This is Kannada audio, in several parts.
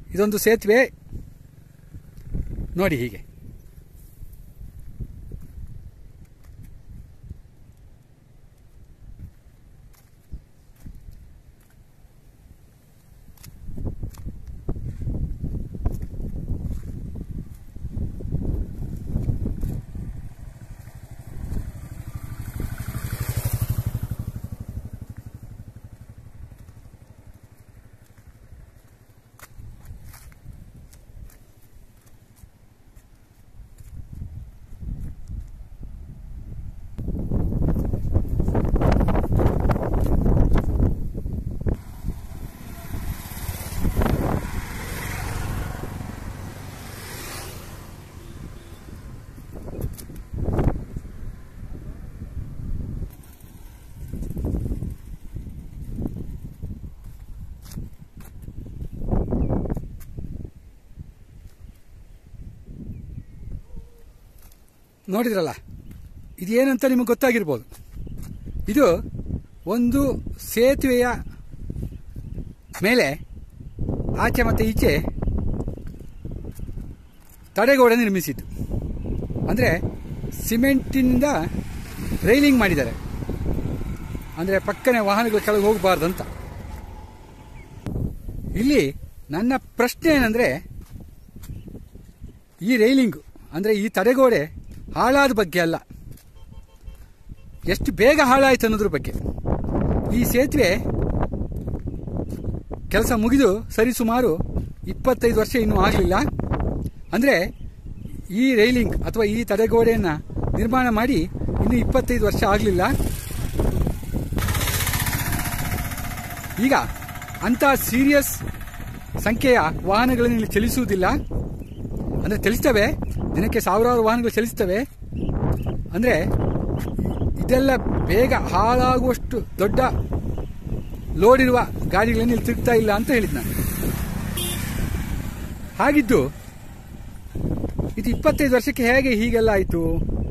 ಇದೊಂದು ಸೇತುವೆ ನೋಡಿ ಹೀಗೆ ನೋಡಿದ್ರಲ್ಲ ಇದೇನಂತ ನಿಮಗೆ ಗೊತ್ತಾಗಿರ್ಬೋದು ಇದು ಒಂದು ಸೇತುವೆಯ ಮೇಲೆ ಆಚೆ ಮತ್ತು ಈಚೆ ತಡೆಗೋಡೆ ನಿರ್ಮಿಸಿದ್ದು ಅಂದರೆ ಸಿಮೆಂಟಿನಿಂದ ರೈಲಿಂಗ್ ಮಾಡಿದ್ದಾರೆ ಅಂದರೆ ಪಕ್ಕನೆ ವಾಹನಗಳು ಕೆಳಗೆ ಹೋಗಬಾರ್ದಂತ ಇಲ್ಲಿ ನನ್ನ ಪ್ರಶ್ನೆ ಏನಂದರೆ ಈ ರೈಲಿಂಗು ಅಂದರೆ ಈ ತಡೆಗೋಡೆ ಹಾಳಾದ ಬಗ್ಗೆ ಅಲ್ಲ ಎಷ್ಟು ಬೇಗ ಹಾಳಾಯ್ತು ಅನ್ನೋದ್ರ ಬಗ್ಗೆ ಈ ಸೇತುವೆ ಕೆಲಸ ಮುಗಿದು ಸರಿಸುಮಾರು ಇಪ್ಪತ್ತೈದು ವರ್ಷ ಇನ್ನೂ ಆಗಲಿಲ್ಲ ಅಂದರೆ ಈ ರೈಲಿಂಗ್ ಅಥವಾ ಈ ತಡೆಗೋಡೆಯನ್ನು ನಿರ್ಮಾಣ ಮಾಡಿ ಇನ್ನೂ ಇಪ್ಪತ್ತೈದು ವರ್ಷ ಆಗಲಿಲ್ಲ ಈಗ ಅಂಥ ಸೀರಿಯಸ್ ಸಂಖ್ಯೆಯ ವಾಹನಗಳನ್ನು ಇಲ್ಲಿ ಚಲಿಸುವುದಿಲ್ಲ ಅಂದರೆ ಚಲಿಸ್ತವೆ ದಿನಕ್ಕೆ ಸಾವಿರಾರು ವಾಹನಗಳು ಚಲಿಸ್ತವೆ ಅಂದರೆ ಇದೆಲ್ಲ ಬೇಗ ಹಾಳಾಗುವಷ್ಟು ದೊಡ್ಡ ಲೋಡ್ ಇರುವ ಗಾಡಿಗಳನ್ನು ಇಲ್ಲಿ ತಿರುಗ್ತಾ ಇಲ್ಲ ಅಂತ ಹೇಳಿದ್ ನಾನು ಹಾಗಿದ್ದು ಇದು ಇಪ್ಪತ್ತೈದು ವರ್ಷಕ್ಕೆ ಹೇಗೆ ಹೀಗೆಲ್ಲ ಆಯಿತು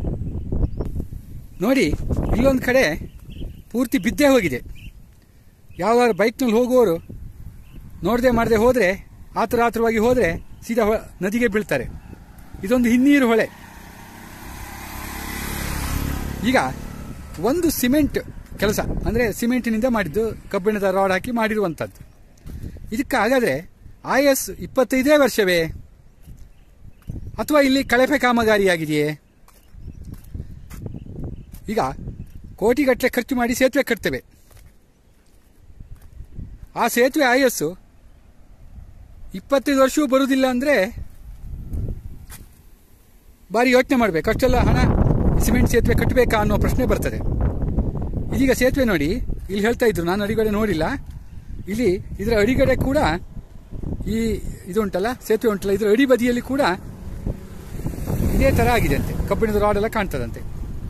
ನೋಡಿ ಇಲ್ಲೊಂದು ಕಡೆ ಪೂರ್ತಿ ಬಿದ್ದೇ ಹೋಗಿದೆ ಯಾವ್ದಾದ್ರು ಬೈಕ್ನಲ್ಲಿ ಹೋಗುವವರು ನೋಡದೆ ಮಾಡದೆ ಹೋದರೆ ಆತುರ ಆತುರವಾಗಿ ಹೋದರೆ ಸೀದಾ ಹೊ- ನದಿಗೆ ಬೀಳ್ತಾರೆ ಇದೊಂದು ಹಿನ್ನೀರು ಹೊಳೆ ಈಗ ಒಂದು ಸಿಮೆಂಟ್ ಕೆಲಸ ಅಂದರೆ ಸಿಮೆಂಟಿನಿಂದ ಮಾಡಿದ್ದು ಕಬ್ಬಿಣದ ರಾಡ್ ಹಾಕಿ ಮಾಡಿರುವಂಥದ್ದು ಇದಕ್ಕೆ ಹಾಗಾದರೆ ಆಯಸ್ ಇಪ್ಪತ್ತೈದೇ ವರ್ಷವೇ ಅಥವಾ ಇಲ್ಲಿ ಕಳಪೆ ಕಾಮಗಾರಿಯಾಗಿದೆಯೇ ಈಗ ಕೋಟಿಗಟ್ಟಲೆ ಖರ್ಚು ಮಾಡಿ ಸೇತುವೆ ಕಟ್ತೇವೆ ಆ ಸೇತುವೆ ಆಯಸ್ಸು ಇಪ್ಪತ್ತೈದು ವರ್ಷವೂ ಬರುವುದಿಲ್ಲ ಅಂದರೆ ಭಾರಿ ಯೋಚನೆ ಮಾಡಬೇಕು ಅಷ್ಟೆಲ್ಲ ಹಣ ಸಿಮೆಂಟ್ ಸೇತುವೆ ಕಟ್ಟಬೇಕಾ ಅನ್ನೋ ಪ್ರಶ್ನೆ ಬರ್ತದೆ ಇದೀಗ ಸೇತುವೆ ನೋಡಿ ಇಲ್ಲಿ ಹೇಳ್ತಾ ಇದ್ರು ನಾನು ಅಡಿಗಡೆ ನೋಡಿಲ್ಲ ಇಲ್ಲಿ ಇದರ ಅಡಿಗಡೆ ಕೂಡ ಈ ಇದು ಉಂಟಲ್ಲ ಸೇತುವೆ ಉಂಟಲ್ಲ ಇದರ ಅಡಿ ಬದಿಯಲ್ಲಿ ಕೂಡ ಇದೇ ಥರ ಆಗಿದೆ ಅಂತೆ ಕಬ್ಬಿಣದ ರಾಡ್ ಎಲ್ಲ ಕಾಣ್ತದಂತೆ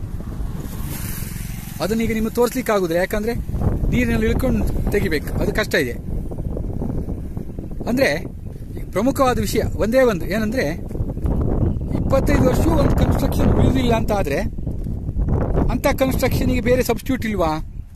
ಅದನ್ನ ಈಗ ನಿಮಗೆ ತೋರಿಸ್ಲಿಕ್ಕೆ ಆಗುದಿಲ್ಲ ಯಾಕಂದ್ರೆ ನೀರಿನಲ್ಲಿ ಇಳ್ಕೊಂಡು ತೆಗಿಬೇಕು ಅದು ಕಷ್ಟ ಇದೆ ಅಂದ್ರೆ ಈ ಪ್ರಮುಖವಾದ ವಿಷಯ ಒಂದೇ ಒಂದು ಏನಂದ್ರೆ ಇಪ್ಪತ್ತೈದು ವರ್ಷವೂ ಒಂದು ಕನ್ಸ್ಟ್ರಕ್ಷನ್ ಉಳಿದಿಲ್ಲ ಅಂತ ಆದ್ರೆ ಅಂತ ಕನ್ಸ್ಟ್ರಕ್ಷನ್ಗೆ ಬೇರೆ ಸಬ್ಸ್ಟಿಟ್ಯೂಟ್ ಇಲ್ವಾ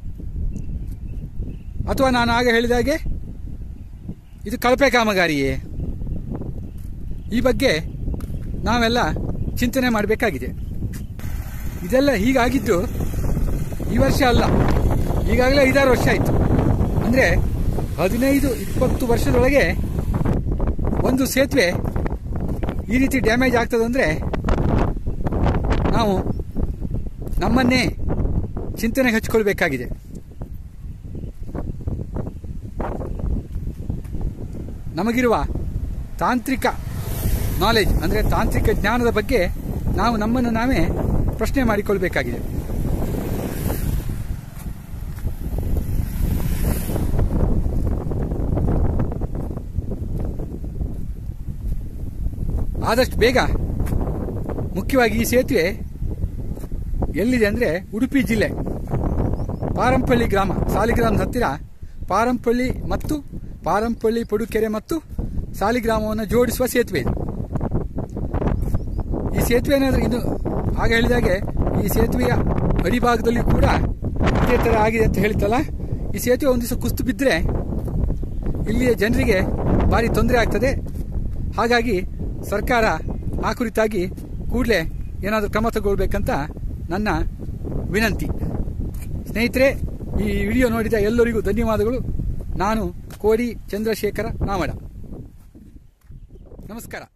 ಅಥವಾ ನಾನು ಆಗ ಹೇಳಿದಾಗೆ ಇದು ಕಳಪೆ ಕಾಮಗಾರಿಯೇ ಈ ಬಗ್ಗೆ ನಾವೆಲ್ಲ ಚಿಂತನೆ ಮಾಡಬೇಕಾಗಿದೆ ಇದೆಲ್ಲ ಹೀಗಾಗಿದ್ದು ಈ ವರ್ಷ ಅಲ್ಲ ಈಗಾಗಲೇ ಐದಾರು ವರ್ಷ ಆಯಿತು ಅಂದರೆ ಹದಿನೈದು ಇಪ್ಪತ್ತು ವರ್ಷದೊಳಗೆ ಒಂದು ಸೇತುವೆ ಈ ರೀತಿ ಡ್ಯಾಮೇಜ್ ಆಗ್ತದಂದ್ರೆ ನಾವು ನಮ್ಮನ್ನೇ ಚಿಂತನೆಗೆ ಹಚ್ಕೊಳ್ಬೇಕಾಗಿದೆ ನಮಗಿರುವ ತಾಂತ್ರಿಕ ನಾಲೆಜ್ ಅಂದರೆ ತಾಂತ್ರಿಕ ಜ್ಞಾನದ ಬಗ್ಗೆ ನಾವು ನಮ್ಮನ್ನು ನಾವೇ ಪ್ರಶ್ನೆ ಮಾಡಿಕೊಳ್ಬೇಕಾಗಿದೆ ಆದಷ್ಟು ಬೇಗ ಮುಖ್ಯವಾಗಿ ಈ ಸೇತುವೆ ಎಲ್ಲಿದೆ ಅಂದರೆ ಉಡುಪಿ ಜಿಲ್ಲೆ ಪಾರಂಪಳ್ಳಿ ಗ್ರಾಮ ಸಾಲಿಗ್ರಾಮದ ಹತ್ತಿರ ಪಾರಂಪಳ್ಳಿ ಮತ್ತು ಪಾರಂಪಳ್ಳಿ ಪಡುಕೆರೆ ಮತ್ತು ಸಾಲಿಗ್ರಾಮವನ್ನು ಜೋಡಿಸುವ ಸೇತುವೆ ಇದು ಈ ಸೇತುವೆ ಏನಾದರೂ ಇದು ಆಗ ಹೇಳಿದಾಗೆ ಈ ಸೇತುವೆಯ ಅಡಿಭಾಗದಲ್ಲಿ ಕೂಡ ಇದೇ ಥರ ಆಗಿದೆ ಅಂತ ಹೇಳ್ತಲ್ಲ ಈ ಸೇತುವೆ ಒಂದು ದಿವಸ ಕುಸ್ತು ಬಿದ್ದರೆ ಇಲ್ಲಿಯ ಜನರಿಗೆ ಭಾರಿ ತೊಂದರೆ ಆಗ್ತದೆ ಹಾಗಾಗಿ ಸರ್ಕಾರ ಆ ಕುರಿತಾಗಿ ಕೂಡಲೇ ಏನಾದರೂ ಕ್ರಮ ತಗೊಳ್ಬೇಕಂತ ನನ್ನ ವಿನಂತಿ ಸ್ನೇಹಿತರೆ ಈ ವಿಡಿಯೋ ನೋಡಿದ ಎಲ್ಲರಿಗೂ ಧನ್ಯವಾದಗಳು ನಾನು ಕೋಡಿ ಚಂದ್ರಶೇಖರ ನಾಮಡ ನಮಸ್ಕಾರ